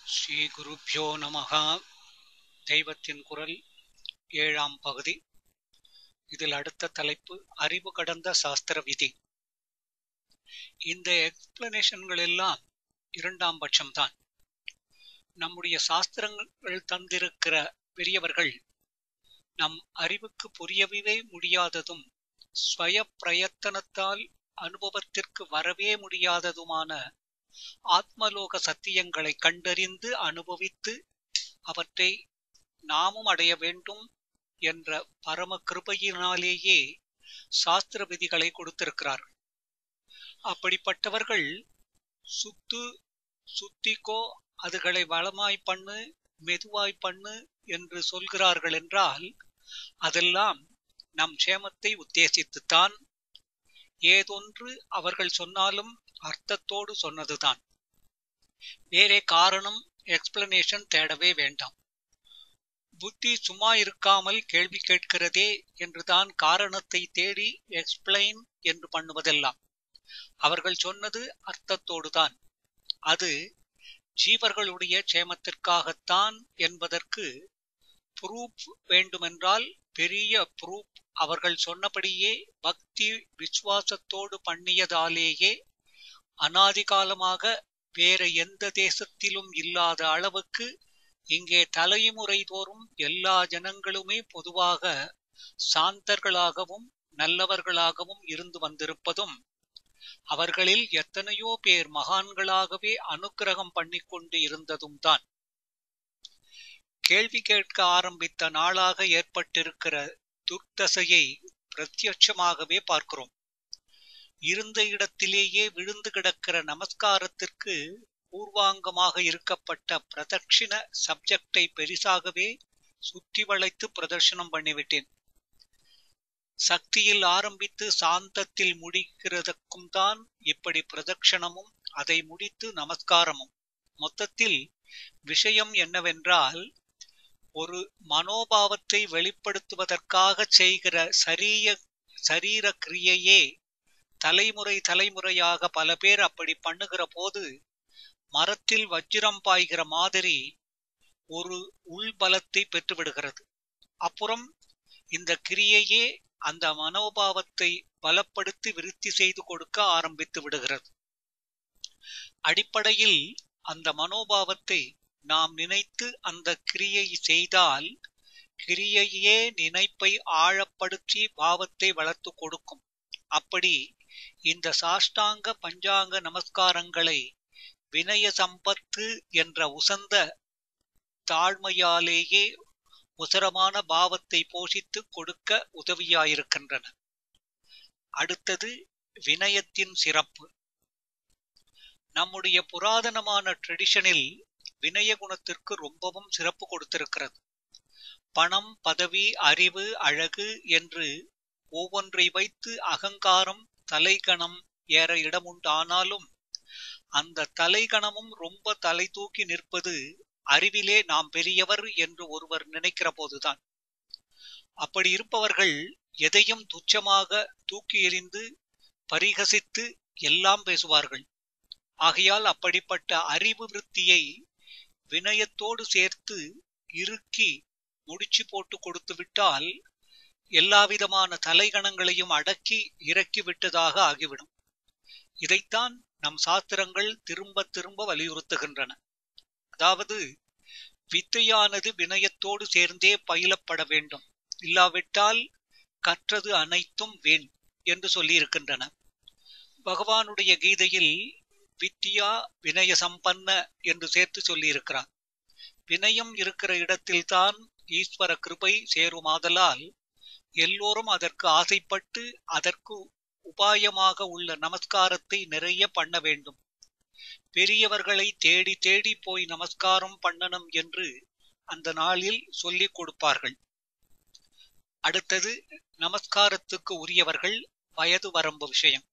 ஸ்ரீ குருப்பியோ நமக தெய்வத்தின் குரல் ஏழாம் பகுதி இதில் அடுத்த தலைப்பு அறிவு கடந்த சாஸ்திர விதி இந்த எக்ஸ்பிளனேஷன்கள் எல்லாம் இரண்டாம் பட்சம்தான் நம்முடைய சாஸ்திரங்கள் தந்திருக்கிற பெரியவர்கள் நம் அறிவுக்கு புரியவே முடியாததும் ஸ்வய பிரயத்தனத்தால் அனுபவத்திற்கு வரவே முடியாததுமான ஆத்மலோக சத்தியங்களை கண்டறிந்து அனுபவித்து அவற்றை நாமும் அடைய வேண்டும் என்ற பரம கிருபையினாலேயே சாஸ்திர விதிகளை கொடுத்திருக்கிறார்கள் அப்படிப்பட்டவர்கள் சுத்து சுத்திக்கோ அதுகளை வளமாய் பண்ணு மெதுவாய் பண்ணு என்று சொல்கிறார்கள் என்றால் அதெல்லாம் நம் சேமத்தை உத்தேசித்துத்தான் ஏதொன்று அவர்கள் சொன்னாலும் அர்த்தத்தோடு சொன்னதுதான் வேறே காரணம் எக்ஸ்பிளனேஷன் தேடவே வேண்டாம் புத்தி சும்மா இருக்காமல் கேள்வி கேட்கிறதே என்றுதான் காரணத்தை தேடி எக்ஸ்பிளைன் என்று பண்ணுவதெல்லாம் அவர்கள் சொன்னது அர்த்தத்தோடுதான் அது ஜீவர்களுடைய சேமத்திற்காகத்தான் என்பதற்கு ப்ரூஃப் வேண்டுமென்றால் பெரிய ப்ரூஃப் அவர்கள் சொன்னபடியே பக்தி விசுவாசத்தோடு பண்ணியதாலேயே அனாதிகாலமாக வேற எந்த தேசத்திலும் இல்லாத அளவுக்கு இங்கே தலைமுறை தோறும் எல்லா ஜனங்களுமே பொதுவாக சாந்தர்களாகவும் நல்லவர்களாகவும் இருந்து வந்திருப்பதும் அவர்களில் எத்தனையோ பேர் மகான்களாகவே அனுக்கிரகம் பண்ணிக்கொண்டு இருந்ததும் தான் கேள்வி கேட்க ஆரம்பித்த நாளாக ஏற்பட்டிருக்கிற துர்தசையை பிரத்யட்சமாகவே பார்க்கிறோம் இருந்த இடத்திலேயே விழுந்து கிடக்கிற நமஸ்காரத்திற்கு பூர்வாங்கமாக இருக்கப்பட்ட பிரதட்சிண சப்ஜெக்டை பெரிசாகவே சுற்றி வளைத்து பிரதர்ஷனம் பண்ணிவிட்டேன் சக்தியில் ஆரம்பித்து சாந்தத்தில் முடிக்கிறதற்கும் தான் இப்படி பிரதட்சணமும் அதை முடித்து நமஸ்காரமும் மொத்தத்தில் விஷயம் என்னவென்றால் ஒரு மனோபாவத்தை வெளிப்படுத்துவதற்காக செய்கிற சரிய சரீர கிரியையே தலைமுறை தலைமுறையாக பல பேர் அப்படி பண்ணுகிற போது மரத்தில் வஜ்ரம் பாய்கிற மாதிரி ஒரு உள்பலத்தை பெற்றுவிடுகிறது அப்புறம் இந்த கிரியையே அந்த மனோபாவத்தை பலப்படுத்தி விருத்தி செய்து கொடுக்க ஆரம்பித்து விடுகிறது அடிப்படையில் அந்த மனோபாவத்தை நாம் நினைத்து அந்த கிரியை செய்தால் கிரியையே நினைப்பை ஆழப்படுத்தி பாவத்தை வளர்த்து கொடுக்கும் அப்படி இந்த சாஷ்டாங்க பஞ்சாங்க நமஸ்காரங்களை வினய சம்பத்து என்ற உசந்த தாழ்மையாலேயே உசரமான பாவத்தை போஷித்து கொடுக்க உதவியாயிருக்கின்றன அடுத்தது வினயத்தின் சிறப்பு நம்முடைய புராதனமான ட்ரெடிஷனில் வினய குணத்திற்கு ரொம்பவும் சிறப்பு கொடுத்திருக்கிறது பணம் பதவி அறிவு அழகு என்று ஒவ்வொன்றை வைத்து அகங்காரம் தலைகணம் ஏற இடமுண்டானாலும் அந்த தலைகணமும் ரொம்ப தலை தூக்கி நிற்பது அறிவிலே நாம் பெரியவர் என்று ஒருவர் நினைக்கிற போதுதான் அப்படி இருப்பவர்கள் எதையும் துச்சமாக தூக்கி எறிந்து பரிகசித்து எல்லாம் பேசுவார்கள் ஆகையால் அப்படிப்பட்ட அறிவு விருத்தியை வினயத்தோடு சேர்த்து இறுக்கி முடிச்சு போட்டு கொடுத்து விட்டால் எல்லாவிதமான தலைகணங்களையும் அடக்கி இறக்கி விட்டதாக ஆகிவிடும் இதைத்தான் நம் சாஸ்திரங்கள் திரும்ப திரும்ப வலியுறுத்துகின்றன அதாவது வித்தையானது வினயத்தோடு சேர்ந்தே பயிலப்பட வேண்டும் இல்லாவிட்டால் கற்றது அனைத்தும் வீண் என்று சொல்லியிருக்கின்றன பகவானுடைய கீதையில் வித்தியா வினய சம்பன்ன என்று சேர்த்து சொல்லியிருக்கிறார் வினயம் இருக்கிற இடத்தில்தான் ஈஸ்வர கிருபை சேருமாதலால் எல்லோரும் அதற்கு ஆசைப்பட்டு அதற்கு உபாயமாக உள்ள நமஸ்காரத்தை நிறைய பண்ண வேண்டும் பெரியவர்களை தேடி தேடி போய் நமஸ்காரம் பண்ணணும் என்று அந்த நாளில் சொல்லிக் கொடுப்பார்கள் அடுத்தது நமஸ்காரத்துக்கு உரியவர்கள் வயது வரம்பு விஷயம்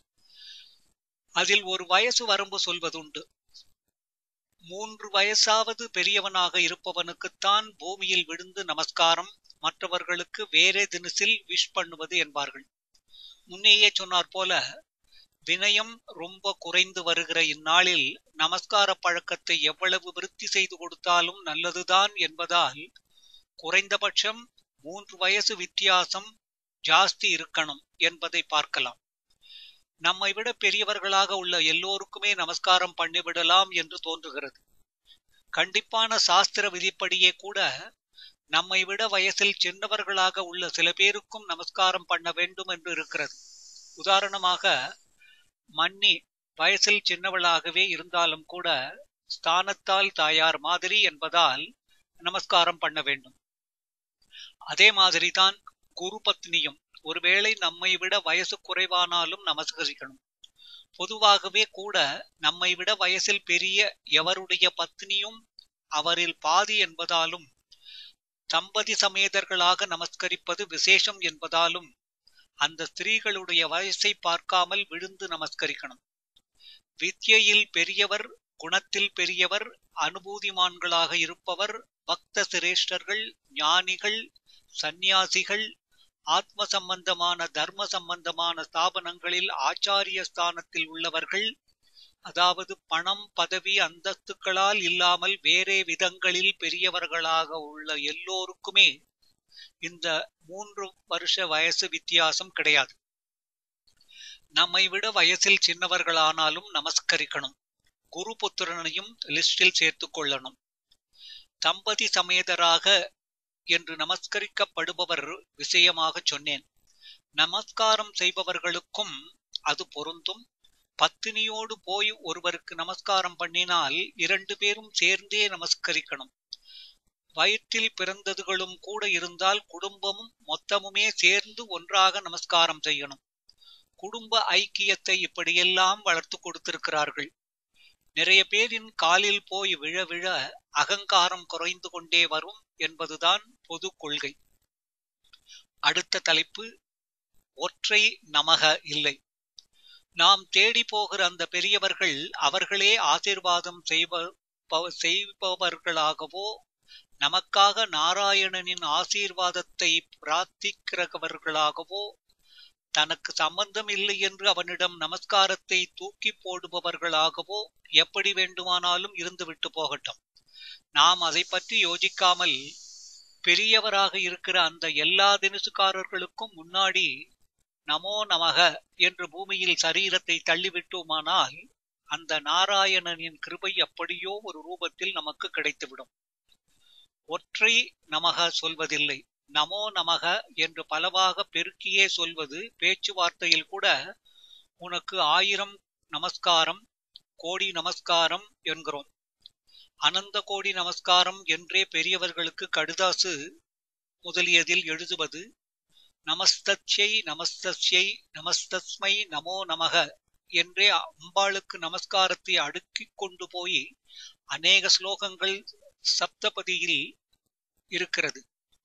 அதில் ஒரு வயசு வரம்பு சொல்வதுண்டு மூன்று வயசாவது பெரியவனாக இருப்பவனுக்குத்தான் பூமியில் விழுந்து நமஸ்காரம் மற்றவர்களுக்கு வேறே தினசில் விஷ் பண்ணுவது என்பார்கள் முன்னேயே சொன்னார் போல வினயம் ரொம்ப குறைந்து வருகிற இந்நாளில் நமஸ்கார பழக்கத்தை எவ்வளவு விருத்தி செய்து கொடுத்தாலும் நல்லதுதான் என்பதால் குறைந்தபட்சம் மூன்று வயசு வித்தியாசம் ஜாஸ்தி இருக்கணும் என்பதை பார்க்கலாம் நம்மை விட பெரியவர்களாக உள்ள எல்லோருக்குமே நமஸ்காரம் பண்ணிவிடலாம் என்று தோன்றுகிறது கண்டிப்பான சாஸ்திர விதிப்படியே கூட நம்மை விட வயசில் சின்னவர்களாக உள்ள சில பேருக்கும் நமஸ்காரம் பண்ண வேண்டும் என்று இருக்கிறது உதாரணமாக மன்னி வயசில் சின்னவளாகவே இருந்தாலும் கூட ஸ்தானத்தால் தாயார் மாதிரி என்பதால் நமஸ்காரம் பண்ண வேண்டும் அதே மாதிரிதான் குரு பத்னியும் ஒருவேளை நம்மை விட வயசு குறைவானாலும் நமஸ்கரிக்கணும் பொதுவாகவே கூட நம்மை விட வயசில் பெரிய எவருடைய பத்னியும் அவரில் பாதி என்பதாலும் தம்பதி சமேதர்களாக நமஸ்கரிப்பது விசேஷம் என்பதாலும் அந்த ஸ்திரீகளுடைய வயசை பார்க்காமல் விழுந்து நமஸ்கரிக்கணும் வித்யையில் பெரியவர் குணத்தில் பெரியவர் அனுபூதிமான்களாக இருப்பவர் பக்த சிரேஷ்டர்கள் ஞானிகள் சந்நியாசிகள் ஆத்ம சம்பந்தமான தர்ம சம்பந்தமான ஸ்தாபனங்களில் ஆச்சாரிய ஸ்தானத்தில் உள்ளவர்கள் அதாவது பணம் பதவி அந்தஸ்துக்களால் இல்லாமல் வேறே விதங்களில் பெரியவர்களாக உள்ள எல்லோருக்குமே இந்த மூன்று வருஷ வயசு வித்தியாசம் கிடையாது நம்மை விட வயசில் சின்னவர்களானாலும் நமஸ்கரிக்கணும் குரு புத்திரனையும் லிஸ்டில் சேர்த்துக் கொள்ளணும் தம்பதி சமேதராக என்று நமஸ்கரிக்கப்படுபவர் விஷயமாக சொன்னேன் நமஸ்காரம் செய்பவர்களுக்கும் அது பொருந்தும் பத்தினியோடு போய் ஒருவருக்கு நமஸ்காரம் பண்ணினால் இரண்டு பேரும் சேர்ந்தே நமஸ்கரிக்கணும் வயிற்றில் பிறந்ததுகளும் கூட இருந்தால் குடும்பமும் மொத்தமுமே சேர்ந்து ஒன்றாக நமஸ்காரம் செய்யணும் குடும்ப ஐக்கியத்தை இப்படியெல்லாம் வளர்த்து கொடுத்திருக்கிறார்கள் நிறைய பேரின் காலில் போய் விழ விழ அகங்காரம் குறைந்து கொண்டே வரும் என்பதுதான் பொது கொள்கை அடுத்த தலைப்பு ஒற்றை நமக இல்லை நாம் தேடி போகிற அந்த பெரியவர்கள் அவர்களே ஆசிர்வாதம் செய்வ செய்பவர்களாகவோ நமக்காக நாராயணனின் ஆசீர்வாதத்தை பிரார்த்திக்கிறவர்களாகவோ தனக்கு சம்பந்தம் இல்லை என்று அவனிடம் நமஸ்காரத்தை தூக்கி போடுபவர்களாகவோ எப்படி வேண்டுமானாலும் இருந்துவிட்டு போகட்டும் நாம் அதை பற்றி யோசிக்காமல் பெரியவராக இருக்கிற அந்த எல்லா தினசுக்காரர்களுக்கும் முன்னாடி நமோ நமக என்று பூமியில் சரீரத்தை தள்ளிவிட்டோமானால் அந்த நாராயணனின் கிருபை அப்படியோ ஒரு ரூபத்தில் நமக்கு கிடைத்துவிடும் ஒற்றை நமக சொல்வதில்லை நமோ நமக என்று பலவாக பெருக்கியே சொல்வது பேச்சுவார்த்தையில் கூட உனக்கு ஆயிரம் நமஸ்காரம் கோடி நமஸ்காரம் என்கிறோம் அனந்த கோடி நமஸ்காரம் என்றே பெரியவர்களுக்கு கடுதாசு முதலியதில் எழுதுவது நமஸ்தத்யை நமஸ்தஸ்யை நமஸ்தஸ்மை நமோ நமக என்றே அம்பாளுக்கு நமஸ்காரத்தை அடுக்கிக் கொண்டு போய் அநேக ஸ்லோகங்கள் சப்தபதியில் இருக்கிறது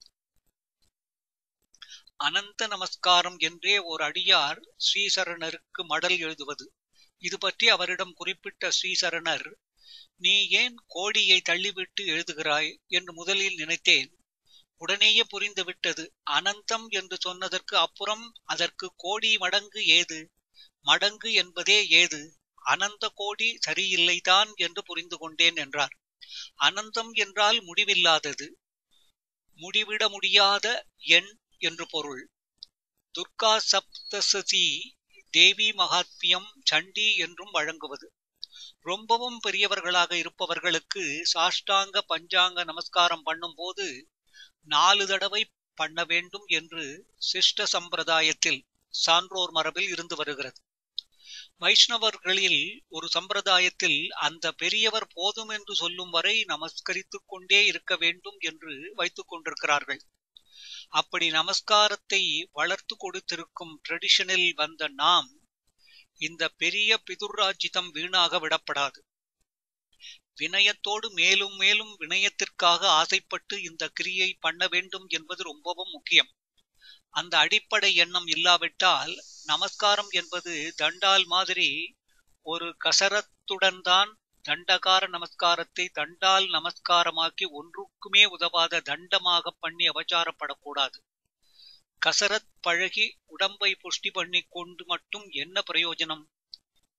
அனந்த நமஸ்காரம் என்றே ஒரு அடியார் ஸ்ரீசரணருக்கு மடல் எழுதுவது இது பற்றி அவரிடம் குறிப்பிட்ட ஸ்ரீசரணர் நீ ஏன் கோடியை தள்ளிவிட்டு எழுதுகிறாய் என்று முதலில் நினைத்தேன் உடனேயே புரிந்துவிட்டது அனந்தம் என்று சொன்னதற்கு அப்புறம் அதற்கு கோடி மடங்கு ஏது மடங்கு என்பதே ஏது அனந்த கோடி சரியில்லைதான் என்று புரிந்து கொண்டேன் என்றார் அனந்தம் என்றால் முடிவில்லாதது முடிவிட முடியாத எண் என்று பொருள் துர்கா சப்தசதி தேவி மகாத்மியம் சண்டி என்றும் வழங்குவது ரொம்பவும் பெரியவர்களாக இருப்பவர்களுக்கு சாஷ்டாங்க பஞ்சாங்க நமஸ்காரம் பண்ணும்போது நாலு தடவை பண்ண வேண்டும் என்று சிஷ்ட சம்பிரதாயத்தில் சான்றோர் மரபில் இருந்து வருகிறது வைஷ்ணவர்களில் ஒரு சம்பிரதாயத்தில் அந்த பெரியவர் போதும் என்று சொல்லும் வரை நமஸ்கரித்துக் கொண்டே இருக்க வேண்டும் என்று வைத்துக் கொண்டிருக்கிறார்கள் அப்படி நமஸ்காரத்தை வளர்த்து கொடுத்திருக்கும் ட்ரெடிஷனில் வந்த நாம் இந்த பெரிய பிதுர்ராஜிதம் வீணாக விடப்படாது வினயத்தோடு மேலும் மேலும் வினயத்திற்காக ஆசைப்பட்டு இந்த கிரியை பண்ண வேண்டும் என்பது ரொம்பவும் முக்கியம் அந்த அடிப்படை எண்ணம் இல்லாவிட்டால் நமஸ்காரம் என்பது தண்டால் மாதிரி ஒரு கசரத்துடன் தான் தண்டகார நமஸ்காரத்தை தண்டால் நமஸ்காரமாக்கி ஒன்றுக்குமே உதவாத தண்டமாக பண்ணி அபச்சாரப்படக்கூடாது கசரத் பழகி உடம்பை புஷ்டி பண்ணி கொண்டு மட்டும் என்ன பிரயோஜனம்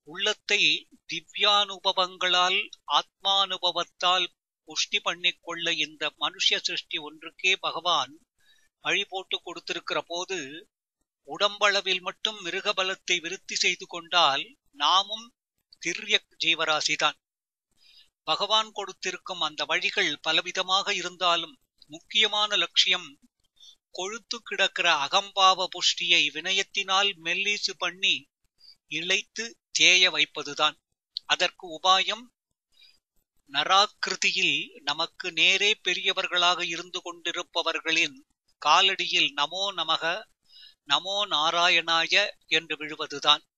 உள்ளத்தை திவ்யானுபவங்களால் ஆத்மானுபவத்தால் புஷ்டி பண்ணிக் கொள்ள இந்த மனுஷ சிருஷ்டி ஒன்றுக்கே பகவான் வழி போட்டு கொடுத்திருக்கிற போது உடம்பளவில் மட்டும் மிருகபலத்தை விருத்தி செய்து கொண்டால் நாமும் திரிய ஜீவராசிதான் பகவான் கொடுத்திருக்கும் அந்த வழிகள் பலவிதமாக இருந்தாலும் முக்கியமான லட்சியம் கொழுத்து கிடக்கிற அகம்பாவ புஷ்டியை வினயத்தினால் மெல்லீசு பண்ணி இழைத்து தேய வைப்பதுதான் அதற்கு உபாயம் நராக்கிருதியில் நமக்கு நேரே பெரியவர்களாக இருந்து கொண்டிருப்பவர்களின் காலடியில் நமோ நமக நமோ நாராயணாய என்று விழுவதுதான்